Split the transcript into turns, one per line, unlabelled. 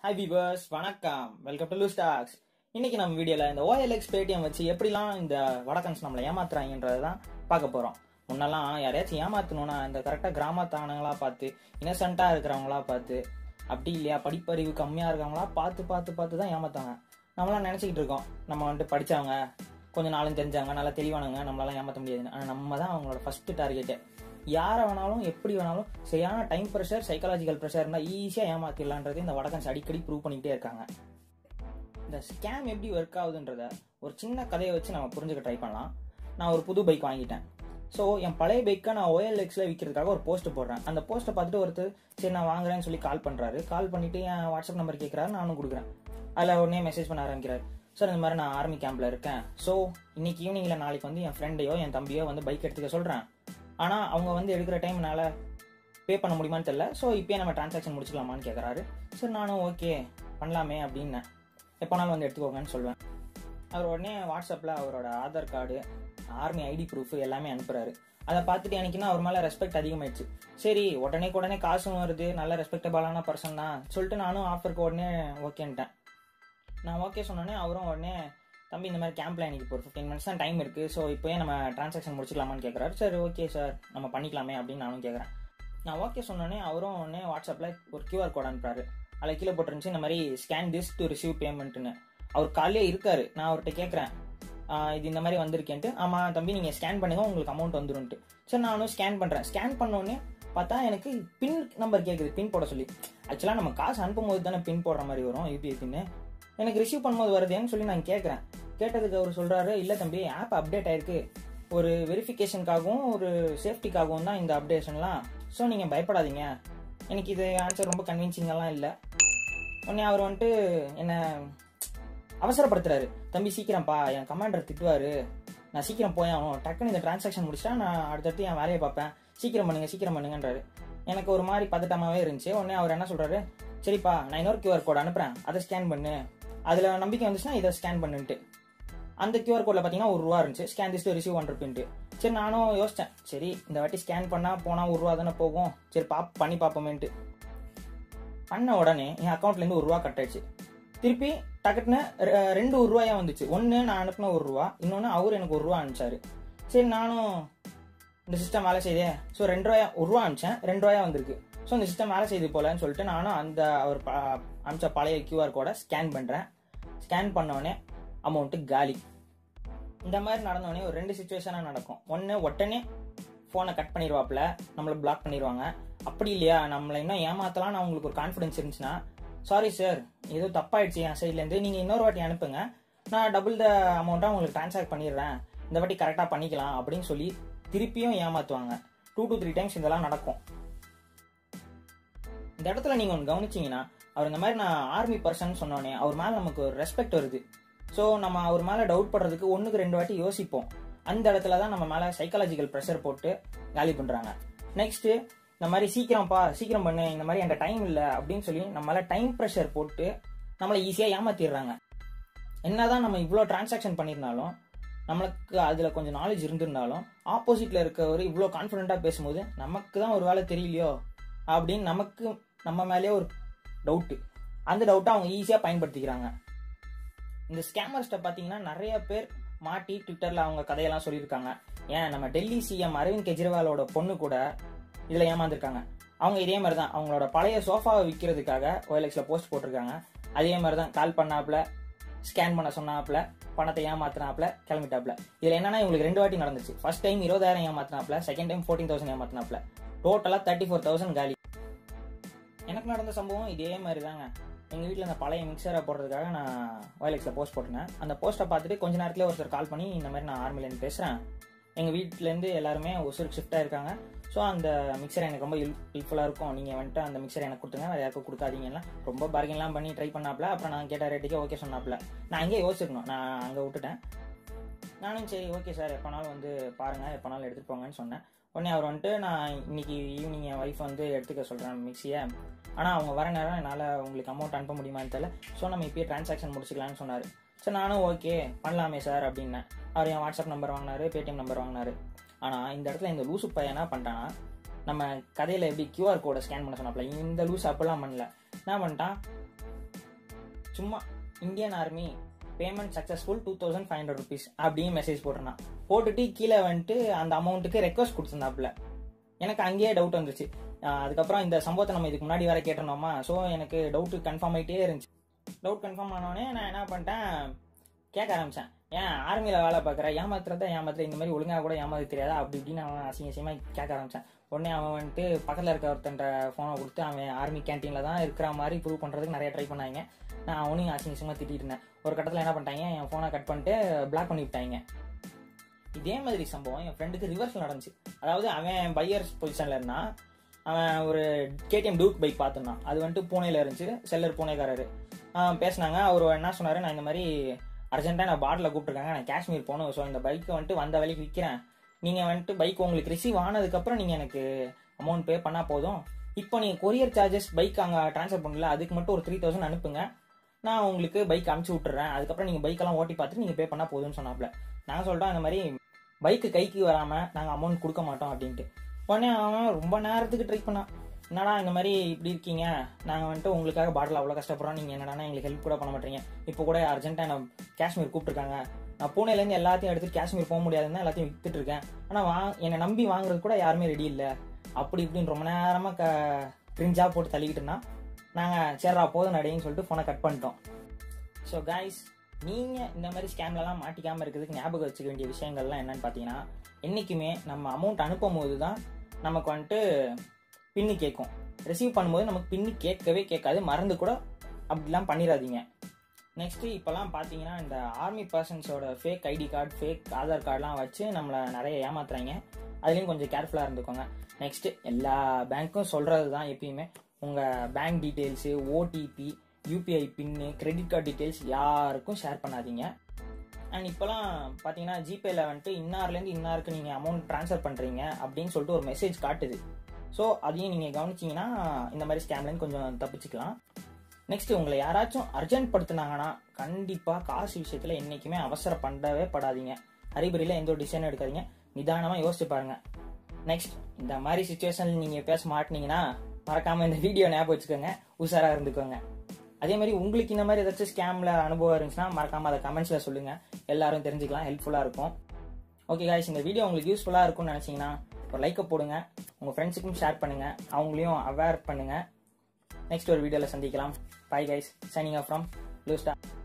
hi பீபர்ஸ் வணக்கம் welcome to லூஸ்டாக்ஸ் இன்னைக்கு நம்ம வீடியோல இந்த ஓஎல்எக்ஸ் பேடிஎம் வச்சு எப்படிலாம் இந்த வடக்கன்ஸ் நம்மளை ஏமாத்துறாங்கன்றதை தான் பார்க்க போறோம் முன்னெல்லாம் யாரையாச்சும் ஏமாத்தணும்னா இந்த கரெக்டாக கிராமத்தானங்களா பார்த்து இன்னசென்ட்டா இருக்கிறவங்களா பார்த்து அப்படி இல்லையா படிப்பறிவு கம்மியா இருக்கவங்களா பார்த்து பார்த்து பார்த்து தான் ஏமாத்தாங்க நம்மளாம் நினைச்சிக்கிட்டு இருக்கோம் நம்ம வந்துட்டு படிச்சவங்க கொஞ்சம் நாளும் தெரிஞ்சவங்க நல்லா தெளிவானவங்க நம்மளால ஏமாற்ற முடியாதுன்னு ஆனால் நம்ம தான் அவங்களோட ஃபர்ஸ்ட் டார்கெட்டே யாரை வேணாலும் எப்படி வேணாலும் சரியான டைம் ப்ரெஷர் சைக்காலஜிக்கல் ப்ரெஷர் இருந்தால் ஈஸியாக ஏமாத்திடலான்றது இந்த வடக்கன்ஸ் அடிக்கடி ப்ரூவ் பண்ணிக்கிட்டே இருக்காங்க இந்த ஸ்கேம் எப்படி ஒர்க் ஆகுதுன்றத ஒரு சின்ன கதையை வச்சு நம்ம புரிஞ்சுக்க ட்ரை பண்ணலாம் நான் ஒரு புது பைக் வாங்கிட்டேன் ஸோ என் பழைய பைக்கை நான் ஓஎல்எக்ஸில் விற்கிறதுக்காக ஒரு போஸ்ட் போடுறேன் அந்த போஸ்ட்டை பார்த்துட்டு ஒருத்தர் சரி நான் வாங்குறேன்னு சொல்லி கால் பண்ணுறாரு கால் பண்ணிட்டு என் வாட்ஸ்அப் நம்பர் கேட்குறாரு நானும் கொடுக்குறேன் அதில் உடனே மெசேஜ் பண்ண ஆரம்பிக்கிறாரு சார் இந்த மாதிரி நான் ஆர்மி கேம்பில் இருக்கேன் ஸோ இன்னைக்கு ஈவினிங்கில் நாளைக்கு வந்து என் ஃப்ரெண்டையோ என் தம்பியோ வந்து பைக் எடுத்துக்க சொல்கிறேன் ஆனால் அவங்க வந்து எடுக்கிற டைம் என்னால் பே பண்ண முடியுமான்னு தெரியல ஸோ இப்போயே நம்ம டிரான்சாக்ஷன் முடிச்சுக்கலாமான்னு கேட்குறாரு சரி நானும் ஓகே பண்ணலாமே அப்படின்னேன் எப்போனாலும் வந்து எடுத்துக்கோங்கன்னு சொல்லுவேன் அவர் உடனே வாட்ஸ்அப்பில் அவரோட Aadhaar card army ID proof எல்லாமே அனுப்புறாரு அதை பார்த்துட்டு எனக்குன்னா அவர் மேலே ரெஸ்பெக்ட் அதிகமாயிடுச்சு சரி உடனே உடனே காசும் வருது நல்ல ரெஸ்பெக்டபிளான பர்சன் தான் சொல்லிட்டு நானும் ஆஃபருக்கு உடனே ஓகேன்ட்டேன் நான் ஓகே சொன்னோடனே அவரும் உடனே தம்பி இந்த மாதிரி கேம்ப்ல எனக்கு இப்போ ஒரு ஃபிஃப்டீன் மினிட்ஸ் தான் டைம் இருக்குது ஸோ இப்போயே நம்ம டிரான்சாக்ஷன் முடிச்சுக்கலாமான்னு கேட்குறாரு சரி ஓகே சார் நம்ம பண்ணிக்கலாமே அப்படின்னு நானும் கேட்குறேன் நான் ஓகே சொன்னோடனே அவரும் உடனே வாட்ஸ்அப்பில் ஒரு கியூஆர் கோட் அனுப்புறாரு அதில் கீழே போட்டுருந்துச்சு இந்த மாதிரி ஸ்கேன் திஸ் டு ரிசீவ் பேமெண்ட்னு அவர் காலையே இருக்காரு நான் அவர்கிட்ட கேட்குறேன் இது இந்த மாதிரி வந்திருக்கேன்ட்டு ஆமாம் தம்பி நீங்கள் ஸ்கேன் பண்ணுங்க உங்களுக்கு அமௌண்ட் வந்துரும்ட்டு சரி நானும் ஸ்கேன் பண்ணுறேன் ஸ்கேன் பண்ணோடனே பார்த்தா எனக்கு பின் நம்பர் கேட்குது பின் போட சொல்லி ஆக்சுவலாக நம்ம காசு அனுப்பும் போது தானே பின் போடுற மாதிரி வரும் யூபிஐ பின்னு எனக்கு ரிசீவ் பண்ணும்போது வருதேன்னு சொல்லி நான் கேட்குறேன் கேட்டதுக்கு அவர் சொல்கிறாரு இல்லை தம்பி ஆப் அப்டேட் ஆயிருக்கு ஒரு வெரிஃபிகேஷனுக்காகவும் ஒரு சேஃப்டிக்காகவும் தான் இந்த அப்டேஷன்லாம் ஸோ நீங்கள் பயப்படாதீங்க எனக்கு இது ஆன்சர் ரொம்ப கன்வின்சிங்கெல்லாம் இல்லை உடனே அவர் வந்துட்டு என்ன அவசரப்படுத்துறாரு தம்பி சீக்கிரம்ப்பா என் கமாண்டர் திட்டுவாரு நான் சீக்கிரம் போய் ஆகணும் டக்குன்னு இந்த டிரான்சாக்ஷன் முடிச்சிட்டா நான் அடுத்தடுத்து என் வேலையை பார்ப்பேன் சீக்கிரம் பண்ணுங்க சீக்கிரம் பண்ணுங்கன்றாரு எனக்கு ஒரு மாதிரி பதட்டமாவே இருந்துச்சு உடனே அவர் என்ன சொல்றாரு சரிப்பா நான் இன்னொரு கியூஆர் கோட் அனுப்புறேன் அதை ஸ்கேன் பண்ணு அதுல நம்பிக்கை வந்துச்சுன்னா இதை ஸ்கேன் பண்ணுன்ட்டு அந்த கியூஆர் கோட்ல பாத்தீங்கன்னா ஒரு ரூபா இருந்துச்சு ஸ்கேன் திஸ் ரிசீவ் ஒன் ருபின்ட்டு சரி நானும் யோசிச்சேன் சரி இந்த வாட்டி ஸ்கேன் பண்ணா போனா ஒரு ரூபா தானே போகும் சரி பாப் பண்ணி பார்ப்போமேன்ட்டு பண்ண உடனே என் அக்கௌண்ட்ல இருந்து ஒரு ரூபா கட் ஆயிடுச்சு திருப்பி டக்குன்னு ரெ- ரெண்டு ஒரு ரூபாயா வந்துச்சு ஒன்று நான் அனுப்பின ஒரு ரூபா இன்னொன்று அவர் எனக்கு ஒரு ரூபா அனுப்பிச்சாரு சரி நானும் இந்த சிஸ்டம் வேலை செய்தே ஸோ ரெண்டு ரூபாயா ஒரு ரூபா அனுப்பிச்சேன் ரெண்டு ரூபாயா வந்திருக்கு ஸோ இந்த சிஸ்டம் வேலை செய்து போலன்னு சொல்லிட்டு நானும் அந்த அவர் ப- அனுப்பிச்ச பழைய கியூஆர் கோடை ஸ்கேன் பண்ணுறேன் ஸ்கேன் பண்ண உடனே அமௌண்ட்டு காலி இந்த மாதிரி நடந்த உடனே ஒரு ரெண்டு சுச்சுவேஷனாக நடக்கும் ஒன்று உடனே ஃபோனை கட் பண்ணிடுவாப்புல நம்மளை பிளாக் பண்ணிடுவாங்க அப்படி இல்லையா நம்மளை இன்னும் ஏமாத்தலாம் நான் உங்களுக்கு ஒரு கான்ஃபிடன்ஸ் இருந்துச்சுன்னா சாரி சார் ஏதோ தப்பாயிடுச்சு என் சைட்லேருந்து நீங்கள் இன்னொரு வாட்டி அனுப்புங்க நான் டபுள் த அமௌண்ட்டாக உங்களுக்கு ட்ரான்ஸ்ஃபர் பண்ணிடுறேன் இந்த வாட்டி கரெக்டாக பண்ணிக்கலாம் அப்படின்னு சொல்லி திருப்பியும் ஏமாத்துவாங்க டூ to த்ரீ டைம்ஸ் இதெல்லாம் நடக்கும் இந்த இடத்துல நீங்கள் ஒன்று கவனிச்சீங்கன்னா அவர் இந்த மாதிரி நான் ஆர்மி பர்சன் சொன்னோடனே அவர் மேலே நமக்கு ஒரு ரெஸ்பெக்ட் வருது ஸோ நம்ம அவர் மேலே டவுட் படுறதுக்கு ஒன்றுக்கு ரெண்டு வாட்டி யோசிப்போம் அந்த இடத்துல தான் நம்ம மேலே சைக்காலஜிக்கல் ப்ரெஷர் போட்டு காலி பண்ணுறாங்க நெக்ஸ்ட்டு இந்த மாதிரி சீக்கிரம்ப்பா சீக்கிரம் பண்ணு இந்த மாதிரி என்கிட்ட டைம் இல்லை அப்படின்னு சொல்லி நம்ம மேலே டைம் ப்ரெஷர் போட்டு நம்மளை ஈஸியாக ஏமாத்திடுறாங்க என்னதான் நம்ம இவ்வளோ டிரான்சாக்ஷன் பண்ணியிருந்தாலும் நம்மளுக்கு அதில் கொஞ்சம் நாலேஜ் இருந்திருந்தாலும் ஆப்போசிட்டில் இருக்கவர் இவ்வளோ கான்ஃபிடென்ட்டாக பேசும்போது நமக்கு தான் ஒரு வேலை தெரியலையோ அப்படின்னு நமக்கு நம்ம மேலேயே ஒரு டவுட்டு அந்த டவுட்டை அவங்க ஈஸியாக பயன்படுத்திக்கிறாங்க இந்த ஸ்கேமர்ஸ்ட்டை பார்த்தீங்கன்னா நிறைய பேர் மாட்டி ட்விட்டரில் அவங்க கதையெல்லாம் சொல்லியிருக்காங்க ஏன் நம்ம டெல்லி சிஎம் அரவிந்த் கெஜ்ரிவாலோட பொண்ணு கூட இதில் ஏமாந்துருக்காங்க அவங்க இதே மாதிரி தான் அவங்களோட பழைய சோஃபாவை விற்கிறதுக்காக ஓஎல்எக்ஸில் போஸ்ட் போட்டிருக்காங்க அதே மாதிரி தான் கால் பண்ணாப்புல ஸ்கேன் பண்ண சொன்னாப்புல பணத்தை ஏமாத்தினாப்புல கிளம்பிட்டாப்புல இதில் என்னன்னா இவங்களுக்கு ரெண்டு வாட்டி நடந்துச்சு ஃபர்ஸ்ட் டைம் இருபதாயிரம் ஏமாத்தினாப்புல செகண்ட் டைம் ஃபோர்டீன் தௌசண்ட் ஏமாத்தினாப்புல டோட்டலாக தேர்ட்டி ஃபோர் தௌசண்ட் காலி எனக்கு நடந்த சம்பவம் இதே மாதிரி தாங்க எங்கள் வீட்டில் அந்த பழைய மிக்சரை போடுறதுக்காக நான் ஓஎல்எக்ஸில் போஸ்ட் போட்டிருந்தேன் அந்த போஸ்ட்டை பார்த்துட்டு கொஞ்ச நேரத்தில் ஒருத்தர் கால் பண்ணி இந்த மாதிரி நான் ஆர்மிலேருந்து பேசுகிறேன் எங்கள் வீட்டிலேருந்து எல்லாருமே ஒசூருக்கு ஷிஃப்ட் ஆயிருக்காங்க ஸோ அந்த மிக்சர் எனக்கு ரொம்ப ஹெல்ப்ஃபுல்லாக இருக்கும் நீங்கள் வந்துட்டு அந்த மிக்சர் எனக்கு கொடுத்துங்க வேறு யாருக்கும் கொடுக்காதீங்கன்னா ரொம்ப பார்கென்லாம் பண்ணி ட்ரை பண்ணாப்ல அப்புறம் நான் கேட்ட ரேட்டுக்கே ஓகே சொன்னாப்ல நான் அங்கேயே யோசிச்சிருக்கணும் நான் அங்கே விட்டுட்டேன் நானும் சரி ஓகே சார் எப்போனாலும் வந்து பாருங்கள் எப்போனாலும் எடுத்துகிட்டு போங்கன்னு சொன்னேன் உடனே அவர் வந்துட்டு நான் இன்னைக்கு ஈவினிங் என் ஒய்ஃப் வந்து எடுத்துக்க சொல்கிறேன் மிக்சியை ஆனால் அவங்க வர நேரம் என்னால் உங்களுக்கு அமௌண்ட் அனுப்ப முடியுமான்னு தெரியல ஸோ நம்ம இப்பயே டிரான்சாக்ஷன் முடிச்சுக்கலாம்னு சொன்னார் சரி நானும் ஓகே பண்ணலாமே சார் அப்படின்னேன் அவர் என் வாட்ஸ்அப் நம்பர் வாங்கினாரு பேடிஎம் நம்பர் வாங்கினாரு ஆனால் இந்த இடத்துல இந்த லூசு பையன் என்ன பண்ணிட்டான்னா நம்ம கதையில் எப்படி கியூஆர் கோடை ஸ்கேன் பண்ண சொன்னாப்ல இந்த லூஸ் அப்பெல்லாம் பண்ணல என்ன பண்ணிட்டான் சும்மா Indian army payment successful two thousand five hundred rupees அப்படின்னு மெசேஜ் போட்டிருந்தான் போட்டுட்டு கீழே வந்துட்டு அந்த அமௌண்ட்டுக்கு ரெக்வஸ்ட் கொடுத்துருந்தாப்புல எனக்கு அங்கேயே டவுட் வந்துச்சு ஆஹ் அதுக்கப்புறம் இந்த சம்பவத்தை நம்ம இதுக்கு முன்னாடி வேற கேட்டிருந்தோமா ஸோ எனக்கு டவுட் கன்ஃபார்ம் ஆகிட்டே இருந்துச்சு டவுட் கன்ஃபார்ம் ஆனோடனே நான் என்ன பண்ணிட்டேன் கேட்க ஆரம்பிச்சேன் ஏன் ஆர்மியில் வேலை பார்க்குற ஏமாத்துறத ஏமாத்துற இந்த மாதிரி ஒழுங்காக கூட ஏமாத்த தெரியாதா அப்படி இப்படின்னு அவன் அசிங்க அசிங்கமாக கேட்க ஆரம்பிச்சான் உடனே அவன் வந்துட்டு பக்கத்தில் இருக்க ஒருத்தன்ற ஃபோனை கொடுத்து அவன் ஆர்மி கேன்டீனில் தான் இருக்கிற மாதிரி ப்ரூவ் பண்ணுறதுக்கு நிறைய ட்ரை பண்ணாங்க நான் அவனையும் அசிங்க அசிங்கமாக திட்டிட்டு இருந்தேன் ஒரு கட்டத்தில் என்ன பண்ணிட்டாங்க என் ஃபோனை கட் பண்ணிட்டு பிளாக் பண்ணி விட்டாங்க இதே மாதிரி சம்பவம் என் ஃப்ரெண்டுக்கு ரிவர்ஸில் நடந்துச்சு அதாவது அவன் பையர்ஸ் பொசிஷனில் இருந்தான் அவன் ஒரு கேடிஎம் டூக் பைக் பார்த்துருந்தான் அது வந்துட்டு பூனேல இருந்துச்சு செல்லர் பூனேக்காரரு ஆஹ் பேசுனாங்க அவர் என்ன சொன்னார் நான் இந்த மாதிரி அர்ஜென்ட்டாக நான் பாட்டில் கூப்பிட்டுருக்காங்க நான் காஷ்மீர் போகணும் ஸோ இந்த பைக்கை வந்துட்டு வந்த வேலைக்கு விற்கிறேன் நீங்கள் வந்துட்டு பைக் உங்களுக்கு ரிசீவ் ஆனதுக்கப்புறம் நீங்கள் எனக்கு அமௌண்ட் பே பண்ணால் போதும் இப்போ நீங்கள் கொரியர் சார்ஜஸ் பைக் அங்கே ட்ரான்ஸ்ஃபர் பண்ணல அதுக்கு மட்டும் ஒரு த்ரீ தௌசண்ட் அனுப்புங்க நான் உங்களுக்கு பைக் அனுப்பிச்சி விட்டுறேன் அதுக்கப்புறம் நீங்கள் பைக்கெல்லாம் ஓட்டி பார்த்துட்டு நீங்கள் பே பண்ணால் போதும்னு சொன்னாப்ல நாங்கள் சொல்லிட்டோம் இந்த மாதிரி பைக்கு கைக்கு வராமல் நாங்கள் அமௌண்ட் கொடுக்க மாட்டோம் அப்படின்ட்டு உடனே அவன் ரொம்ப நேரத்துக்கு ட்ரை பண்ணான் என்னடா இந்த மாதிரி இப்படி இருக்கீங்க நாங்கள் வந்துட்டு உங்களுக்காக பாட்டில் அவ்வளோ கஷ்டப்படுறோம் நீங்கள் என்னடா எங்களுக்கு ஹெல்ப் கூட பண்ண மாட்டீங்க இப்போ கூட அர்ஜென்ட்டாக நான் காஷ்மீர் கூப்பிட்டுருக்காங்க நான் பூனேலேருந்து எல்லாத்தையும் எடுத்து காஷ்மீர் போக முடியாதுன்னு தான் எல்லாத்தையும் வித்துட்டு இருக்கேன் ஆனால் வா என்னை நம்பி வாங்குறது கூட யாருமே ரெடி இல்லை அப்படி இப்படின்னு ரொம்ப நேரமாக க கிரிஞ்சா போட்டு தள்ளிக்கிட்டுனா நாங்கள் சேர்றா போதும் நடைன்னு சொல்லிட்டு ஃபோனை கட் பண்ணிட்டோம் ஸோ கைஸ் நீங்கள் இந்த மாதிரி ஸ்கேம்லலாம் மாட்டிக்காமல் இருக்கிறதுக்கு ஞாபகம் வச்சுக்க வேண்டிய விஷயங்கள்லாம் என்னன்னு பார்த்தீங்கன்னா என்றைக்குமே நம்ம அமௌண்ட் அனுப்பும் போது தான் நமக்கு வந்துட்டு பின்னு கேட்கும் ரிசீவ் பண்ணும்போது நமக்கு பின்னு கேட்கவே கேட்காது மறந்து கூட அப்படிலாம் பண்ணிடாதீங்க நெக்ஸ்ட்டு இப்போலாம் பார்த்தீங்கன்னா இந்த ஆர்மி பர்சன்ஸோட fake ID card fake Aadhaar கார்டெலாம் வச்சு நம்மளை நிறைய ஏமாத்துறாங்க அதுலேயும் கொஞ்சம் கேர்ஃபுல்லாக இருந்துக்கோங்க நெக்ஸ்ட்டு எல்லா பேங்க்கும் சொல்கிறது தான் எப்பயுமே உங்கள் bank details OTP UPI PIN credit card details யாருக்கும் ஷேர் பண்ணாதீங்க அண்ட் இப்போலாம் பார்த்தீங்கன்னா ஜிபேல வந்துட்டு இன்னார்லேருந்து இன்னாருக்கு நீங்கள் அமௌண்ட் ட்ரான்ஸ்ஃபர் பண்ணுறீங்க அப்படின்னு சொல்லிட்டு ஒரு மெசேஜ் காட்டுது ஸோ அதையும் நீங்கள் கவனிச்சிங்கன்னா இந்த மாதிரி ஸ்கேம்லேருந்து கொஞ்சம் தப்பிச்சுக்கலாம் நெக்ஸ்ட் உங்களை யாராச்சும் அர்ஜென்ட் படுத்துனாங்கன்னா கண்டிப்பாக காசு விஷயத்தில் என்றைக்குமே அவசரம் பண்ணவே படாதீங்க அறிபறியில் எந்த ஒரு டிசிஷனும் எடுக்காதீங்க நிதானமாக யோசிச்சு பாருங்க நெக்ஸ்ட் இந்த மாதிரி சுச்சுவேஷனில் நீங்கள் பேச மாட்டினீங்கன்னா மறக்காமல் இந்த வீடியோ ஞாபகம் வச்சுக்கோங்க உஷாராக இருந்துக்கோங்க அதே மாதிரி உங்களுக்கு இந்த மாதிரி ஏதாச்சும் ஸ்கேமில் அனுபவம் இருந்துச்சுன்னா மறக்காமல் அதை கமெண்ட்ஸில் சொல்லுங்கள் எல்லாரும் தெரிஞ்சுக்கலாம் ஹெல்ப்ஃபுல்லாக இருக்கும் ஓகே காய்ஸ் இந்த வீடியோ உங்களுக்கு யூஸ்ஃபுல்லாக இருக்கும்னு நினச்சிங்கன்னா ஒரு லைக்கை போடுங்க உங்கள் ஃப்ரெண்ட்ஸுக்கும் ஷேர் பண்ணுங்கள் அவங்களையும் அவேர் பண்ணுங்கள் நெக்ஸ்ட் ஒரு வீடியோவில் சந்திக்கலாம் bye guys signing off from Blue star